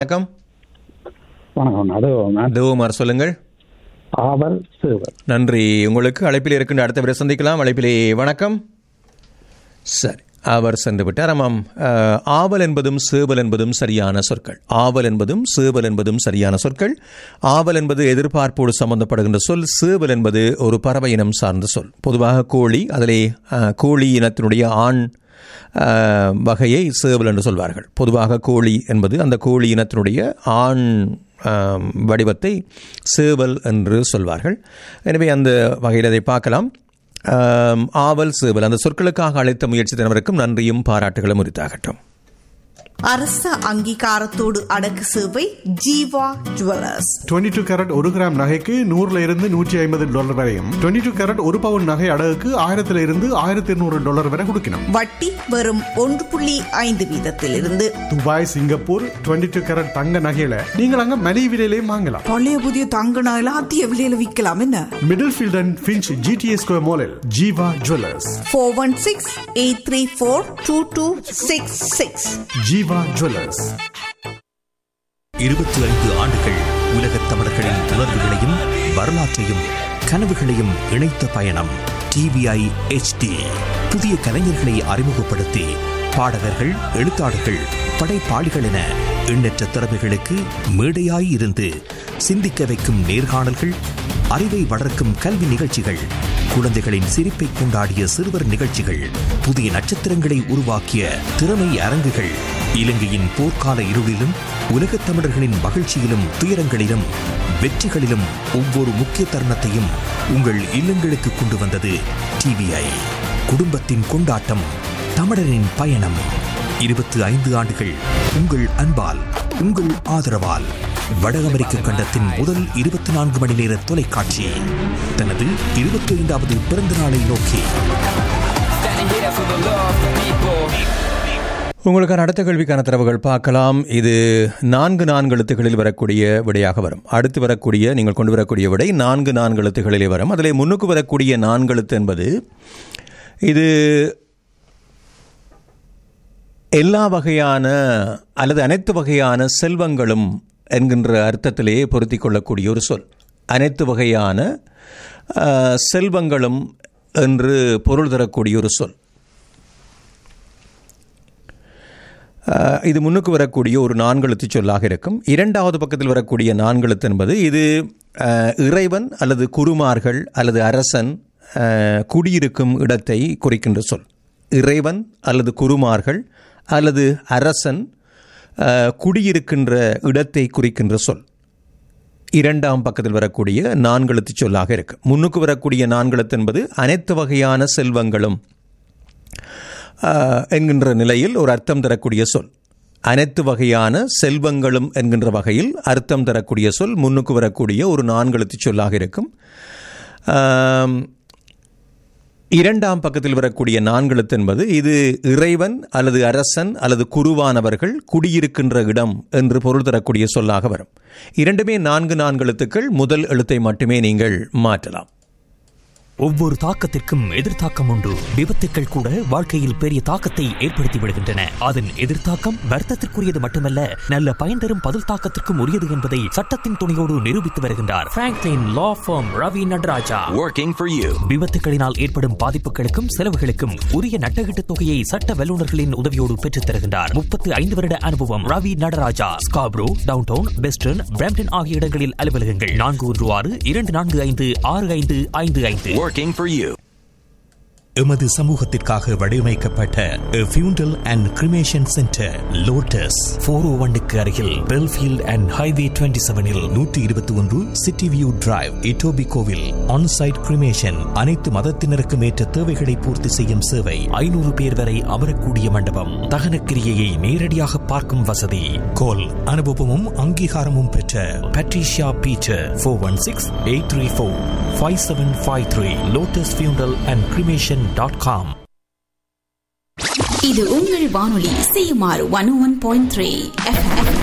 வணக்கம் வணக்கம் அது நான் தேவகுமார் சொல்லுங்கள் ஆவல் சேவல் நன்றி உங்களுக்கு அழைப்பில் இருக்கின்ற அடுத்த பேரை சந்திக்கலாம் அழைப்பிலே வணக்கம் சரி அவர் சென்று விட்டார் ஆமாம் அஹ், ஆவல் என்பதும் சேவல் என்பதும் சரியான சொற்கள் ஆவல் என்பதும் சேவல் என்பதும் சரியான சொற்கள் ஆவல் என்பது எதிர்பார்ப்போடு சம்பந்தப்படுகின்ற சொல் சேவல் என்பது ஒரு பறவை இனம் சார்ந்த சொல் பொதுவாக கோழி அதிலே அஹ், கோழி இனத்தினுடைய ஆண் அஹ், வகையை சேவல் என்று சொல்வார்கள் பொதுவாக கோழி என்பது அந்த கோழி இனத்தினுடைய ஆண் ஆம், வடிவத்தை சேவல் என்று சொல்வார்கள் எனவே அந்த வகையில் அதை பார்க்கலாம் ஆம், ஆவல் சேவல் அந்த சொற்களுக்காக அழைத்த முயற்சி தினவருக்கும் நன்றியும் பாராட்டுகளும் உரித்தாகட்டும் அரச அங்கீகாரத்தோடு அடக்கு சேவை ஜீவா ஜுவல்லர்ஸ் 22 டூ கேரட் ஒரு கிராம் நகைக்கு நூறுல இருந்து நூற்றி ஐம்பது டாலர் வரையும் 22 டூ கேரட் ஒரு பவுன் நகை அடகுக்கு ஆயிரத்துல இருந்து ஆயிரத்தி இருநூறு டாலர் வரை கொடுக்கணும் வட்டி வெறும் ஒன்று புள்ளி ஐந்து வீதத்திலிருந்து துபாய் சிங்கப்பூர் 22 டூ கேரட் தங்க நகையில நீங்கள் அங்க மலிவு விலையிலையும் வாங்கலாம் பழைய புதிய தங்க நகையில அதிக விலையில விற்கலாம் என்ன Middlefield and Finch GTA square மாலில் Jeeva jewellers four one six eight three four two two six six Jeeva jewellers இருபத்தி ஐந்து ஆண்டுகள் உலகத் தமிழர்களின் உணர்வுகளையும் வரலாற்றையும் கனவுகளையும் இணைத்த பயணம் டிவிஐ HD புதிய கலைஞர்களை அறிமுகப்படுத்தி பாடகர்கள் எழுத்தாளர்கள் படைப்பாளிகள் என எண்ணற்ற திறமைகளுக்கு மேடையாய் இருந்து சிந்திக்க வைக்கும் நேர்காணல்கள் அறிவை வளர்க்கும் கல்வி நிகழ்ச்சிகள் குழந்தைகளின் சிரிப்பை கொண்டாடிய சிறுவர் நிகழ்ச்சிகள் புதிய நட்சத்திரங்களை உருவாக்கிய திறமை அரங்குகள் இலங்கையின் போர்க்கால இருளிலும் உலகத் தமிழர்களின் மகிழ்ச்சியிலும் துயரங்களிலும் வெற்றிகளிலும் ஒவ்வொரு முக்கிய தருணத்தையும் உங்கள் இல்லங்களுக்கு கொண்டு வந்தது டிவிஐ குடும்பத்தின் கொண்டாட்டம் தமிழரின் பயணம் இருபத்தி ஐந்து ஆண்டுகள் உங்கள் அன்பால் உங்கள் ஆதரவால் வட அமெரிக்க கண்டத்தின் முதல் இருபத்தி நான்கு மணி நேர தொலைக்காட்சி தனது இருபத்தி ஐந்தாவது பிறந்த நாளை நோக்கி உங்களுக்கான அடுத்த கேள்விக்கான தரவுகள் பார்க்கலாம் இது நான்கு நான்கு எழுத்துக்களில் வரக்கூடிய விடையாக வரும் அடுத்து வரக்கூடிய நீங்கள் கொண்டு வரக்கூடிய விடை நான்கு நான்கு எழுத்துக்களிலே வரும் அதில் முன்னுக்கு வரக்கூடிய நான்கு எழுத்து என்பது இது எல்லா வகையான அல்லது அனைத்து வகையான செல்வங்களும் என்கின்ற அர்த்தத்திலே பொருத்தி கொள்ளக்கூடிய ஒரு சொல் அனைத்து வகையான அஹ், செல்வங்களும் என்று பொருள் தரக்கூடிய ஒரு சொல் அஹ், இது முன்னுக்கு வரக்கூடிய ஒரு நான்கெழுத்து சொல்லாக இருக்கும் இரண்டாவது பக்கத்தில் வரக்கூடிய நான்கெழுத்து என்பது இது அஹ், இறைவன் அல்லது குருமார்கள் அல்லது அரசன் அஹ், குடியிருக்கும் இடத்தை குறிக்கின்ற சொல் இறைவன் அல்லது குருமார்கள் அல்லது அரசன் அஹ், குடியிருக்கின்ற இடத்தை குறிக்கின்ற சொல் இரண்டாம் பக்கத்தில் வரக்கூடிய நான்கெழுத்து சொல்லாக இருக்கு முன்னுக்கு வரக்கூடிய நான்கெழுத்து என்பது அனைத்து வகையான செல்வங்களும் ஆஹ், என்கின்ற நிலையில் ஒரு அர்த்தம் தரக்கூடிய சொல் அனைத்து வகையான செல்வங்களும் என்கின்ற வகையில் அர்த்தம் தரக்கூடிய சொல் முன்னுக்கு வரக்கூடிய ஒரு நான்கெழுத்து சொல்லாக இருக்கும் ஆம், இரண்டாம் பக்கத்தில் வரக்கூடிய நான்கெழுத்து என்பது இது இறைவன் அல்லது அரசன் அல்லது குருவானவர்கள் குடியிருக்கின்ற இடம் என்று பொருள் தரக்கூடிய சொல்லாக வரும் இரண்டுமே நான்கு நான்கெழுத்துக்கள் முதல் எழுத்தை மட்டுமே நீங்கள் மாற்றலாம் ஒவ்வொரு தாக்கத்திற்கும் எதிர்த்தாக்கம் உண்டு விபத்துக்கள் கூட வாழ்க்கையில் பெரிய தாக்கத்தை ஏற்படுத்தி விடுகின்றன அதன் எதிர்த்தாக்கம் வர்த்தத்திற்குரியது மட்டுமல்ல நல்ல பயன் தரும் பதில் தாக்கத்திற்கும் உரியது என்பதை சட்டத்தின் துணையோடு நிரூபித்து வருகின்றார் Franklin law firm Ravi Nadaraja Working for you. விபத்துகளினால் ஏற்படும் பாதிப்புகளுக்கும் செலவுகளுக்கும் உரிய நட்டகீட்டு தொகையை சட்ட வல்லுநர்களின் உதவியோடு பெற்றுத் தருகின்றார் முப்பத்து ஐந்து வருட அனுபவம் Ravi Nadaraja Scarborough downtown western Brampton ஆகிய இடங்களில் அலுவலகங்கள் நான்கு ஒன்று ஆறு இரண்டு நான்கு ஐந்து ஆறு ஐந்து ஐந்து ஐந்து Working for you. எமது சமூகத்திற்காக வடிவமைக்கப்பட்ட funeral and cremation centre lotus four O ஒன்னுக்கு அருகில் பெல்ஃபீல்ட் அண்ட் ஹைவே டுவெண்ட்டி செவனில் நூற்றி இருபத்தி ஒன்று சிட்டி வியூ டிரைவ் இட்டோபி கோவில் ஆன்சைட் கிரிமேஷன் அனைத்து மதத்தினருக்கும் ஏற்ற தேவைகளை பூர்த்தி செய்யும் சேவை ஐநூறு பேர் வரை அமரக்கூடிய மண்டபம் தகனக்கிரியையை நேரடியாக பார்க்கும் வசதி கோல் அனுபவமும் அங்கீகாரமும் பெற்ற Patricia Peter four one six eight three four five seven five three lotus funeral and cremation dot com இது உங்கள் வானொலி CMR one one point three